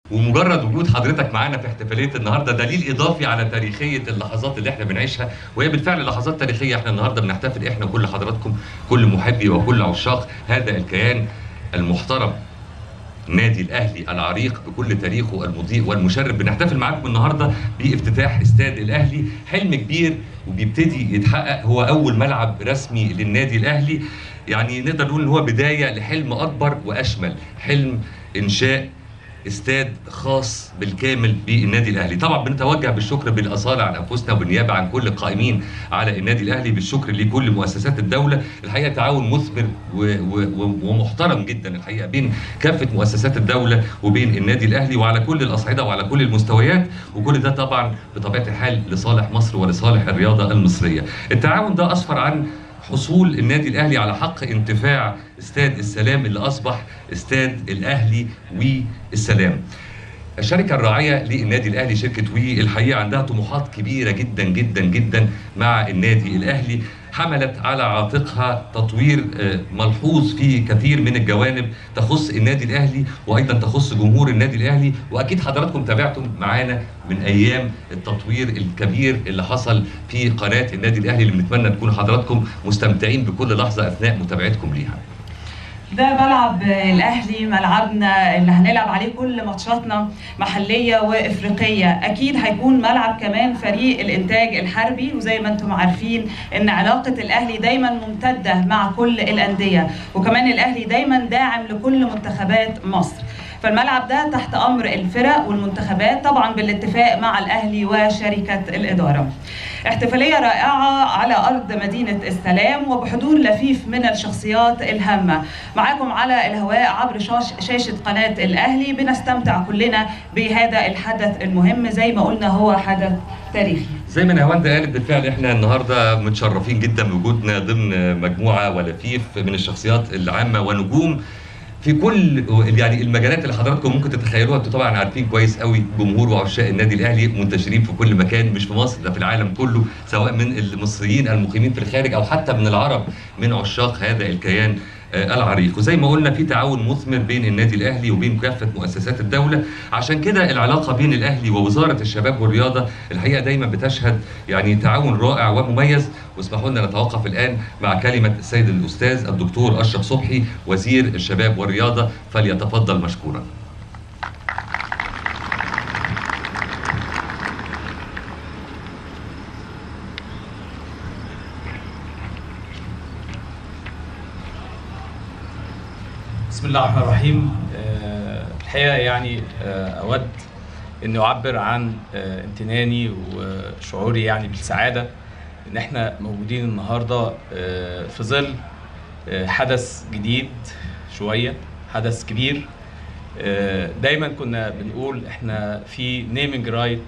ومجرد وجود حضرتك معانا في احتفاليه النهارده دليل اضافي على تاريخيه اللحظات اللي احنا بنعيشها وهي بالفعل لحظات تاريخيه احنا النهارده بنحتفل احنا وكل حضراتكم كل محبي وكل عشاق هذا الكيان المحترم النادي الاهلي العريق بكل تاريخه المضيء والمشرف بنحتفل معاكم النهارده بافتتاح استاد الاهلي حلم كبير وبيبتدي يتحقق هو اول ملعب رسمي للنادي الاهلي يعني نقدر نقول ان هو بدايه لحلم اكبر واشمل حلم انشاء استاد خاص بالكامل بالنادي الاهلي طبعا بنتوجه بالشكر بالاصاله عن انفسنا وبالنيابه عن كل القائمين على النادي الاهلي بالشكر لكل مؤسسات الدوله الحقيقه تعاون مثمر و- و- ومحترم جدا الحقيقه بين كافه مؤسسات الدوله وبين النادي الاهلي وعلى كل الاصعده وعلى كل المستويات وكل ده طبعا بطبيعه الحال لصالح مصر ولصالح الرياضه المصريه التعاون ده اسفر عن حصول النادي الاهلي على حق انتفاع استاد السلام اللي اصبح استاد الاهلي والسلام. الشركة الراعية للنادي الأهلي شركة وي الحقيقة عندها طموحات كبيرة جدا جدا جدا مع النادي الأهلي حملت على عاتقها تطوير آه، ملحوظ في كثير من الجوانب تخص النادي الأهلي وأيضا تخص جمهور النادي الأهلي وأكيد حضراتكم تابعتم معانا من أيام التطوير الكبير اللي حصل في قناة النادي الأهلي اللي بنتمنى تكونوا حضراتكم مستمتعين بكل لحظة أثناء متابعتكم ليها. ده ملعب الاهلي ملعبنا اللي هنلعب عليه كل ماتشاتنا محليه وافريقيه اكيد هيكون ملعب كمان فريق الانتاج الحربي وزي ما انتم عارفين ان علاقه الاهلي دايما ممتده مع كل الانديه وكمان الاهلي دائما داعم لكل منتخبات مصر فالملعب ده تحت امر الفرق والمنتخبات طبعا بالاتفاق مع الاهلي وشركه الاداره. احتفاليه رائعه على ارض مدينه السلام وبحضور لفيف من الشخصيات الهامه. معاكم على الهواء عبر شاش شاشه قناه الاهلي بنستمتع كلنا بهذا الحدث المهم زي ما قلنا هو حدث تاريخي. زي ما نهاوند قالت بالفعل احنا النهارده متشرفين جدا بوجودنا ضمن مجموعه ولفيف من الشخصيات العامه ونجوم في كل يعني المجالات اللي حضراتكم ممكن تتخيلوها انتوا طبعا عارفين كويس قوي جمهور وعشاق النادي الاهلي منتشرين في كل مكان مش في مصر ده في العالم كله سواء من المصريين المقيمين في الخارج او حتى من العرب من عشاق هذا الكيان آه، العريق وزي ما قلنا في تعاون مثمر بين النادي الاهلي وبين كافه مؤسسات الدوله عشان كده العلاقه بين الاهلي ووزاره الشباب والرياضه الحقيقه دايما بتشهد يعني تعاون رائع ومميز واسمحوا لنا نتوقف الان مع كلمه السيد الاستاذ الدكتور اشرف صبحي وزير الشباب والرياضه فليتفضل مشكورا بسم الله الرحمن الرحيم آه، الحقيقه يعني آه، اود اني اعبر عن آه، امتناني وشعوري يعني بالسعاده ان احنا موجودين النهارده آه، في ظل آه، حدث جديد شويه حدث كبير آه، دايما كنا بنقول احنا في نيمنج رايت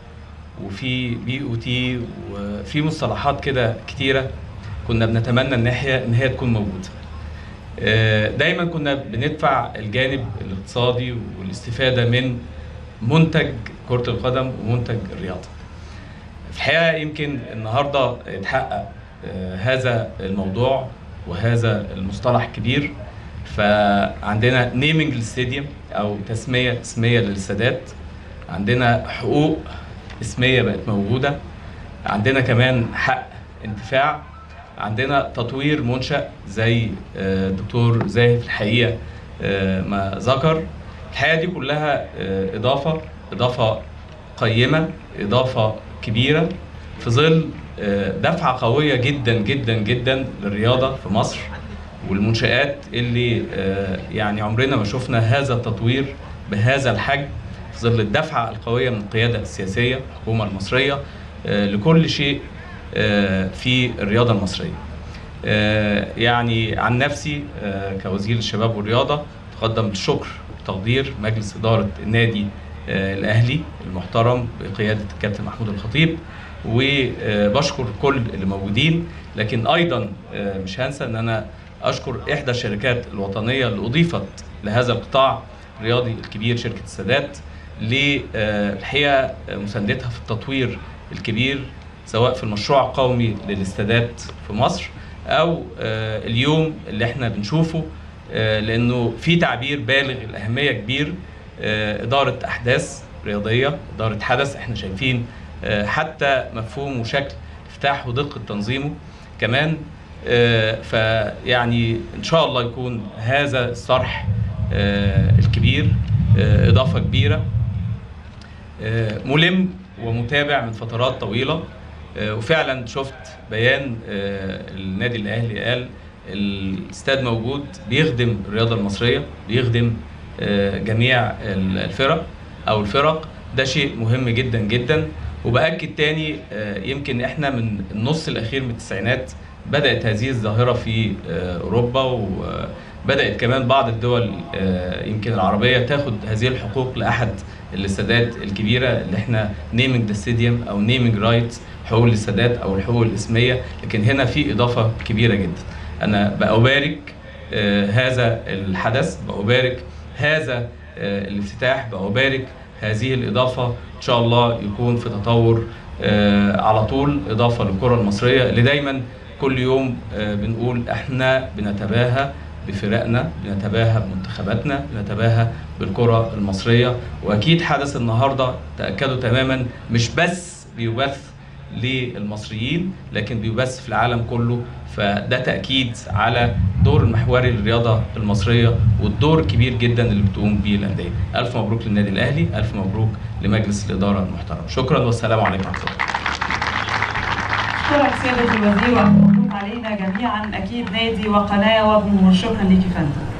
وفي بي او تي وفي مصطلحات كده كتيره كنا بنتمنى ان هي ان هي تكون موجوده آه، دايما كنا بندفع الجانب الاقتصادي والاستفاده من منتج كره القدم ومنتج الرياضه. في الحقيقه يمكن النهارده اتحقق آه، هذا الموضوع وهذا المصطلح كبير فعندنا نيمنج الاستاديوم او تسميه اسميه للاستادات عندنا حقوق اسميه بقت موجوده عندنا كمان حق انتفاع عندنا تطوير منشأ زي آه، الدكتور زاهد الحقيقة آه، ما ذكر الحقيقة دي كلها آه، إضافة إضافة قيمة إضافة كبيرة في ظل آه، دفعة قوية جدا جدا جدا للرياضة في مصر والمنشآت اللي آه، يعني عمرنا ما شفنا هذا التطوير بهذا الحجم في ظل الدفعة القوية من القيادة السياسية الحكومة المصرية آه، لكل شيء آه، في الرياضة المصرية آه، يعني عن نفسي آه، كوزير الشباب والرياضة تقدم بالشكر وتقدير مجلس إدارة النادي آه، الأهلي المحترم بقيادة الكابتن محمود الخطيب وبشكر كل اللي موجودين لكن أيضا آه، مش هنسى أن أنا أشكر إحدى الشركات الوطنية اللي أضيفت لهذا القطاع الرياضي الكبير شركة السادات للحقيقة مساندتها في التطوير الكبير سواء في المشروع القومي للاستادات في مصر او آه، اليوم اللي احنا بنشوفه آه، لانه في تعبير بالغ الاهميه كبير آه، اداره احداث رياضيه اداره حدث احنا شايفين آه، حتى مفهوم وشكل افتتاح ودقه تنظيمه كمان آه، فيعني ان شاء الله يكون هذا الصرح آه، الكبير آه، اضافه كبيره آه، ملم ومتابع من فترات طويله آه، وفعلا شفت بيان آه، النادي الاهلي قال الاستاد موجود بيخدم الرياضه المصريه بيخدم آه، جميع ال- الفرق او الفرق ده شيء مهم جدا جدا وباكد تاني آه، يمكن احنا من النص الاخير من التسعينات بدات هذه الظاهره في آه، اوروبا وبدات كمان بعض الدول آه، يمكن العربيه تاخد هذه الحقوق لاحد الاستادات الكبيره اللي احنا نيمنج ذا ستاديوم او نيمنج رايتس حقوق الاستادات او الحقوق الاسميه لكن هنا في اضافه كبيره جدا انا بأبارك آه، هذا الحدث بأبارك هذا آه، الافتتاح بأبارك هذه الإضافة إن شاء الله يكون في تطور آه، على طول إضافة للكرة المصرية اللي دايما كل يوم آه، بنقول إحنا بنتباهى بفرقنا بنتباهى بمنتخباتنا بنتباهى بالكرة المصرية وأكيد حدث النهاردة تأكدوا تماما مش بس بيبث للمصريين لكن بيبث في العالم كله فده تأكيد على دور المحوري للرياضة المصرية والدور الكبير جدا اللي بتقوم به الأندية ألف مبروك للنادي الأهلي ألف مبروك لمجلس الإدارة المحترم شكرا والسلام عليكم ورحمة الله شكرا سيادة الوزير ومبروك علينا جميعا أكيد نادي وقناة وجمهور شكرا ليك يا فندم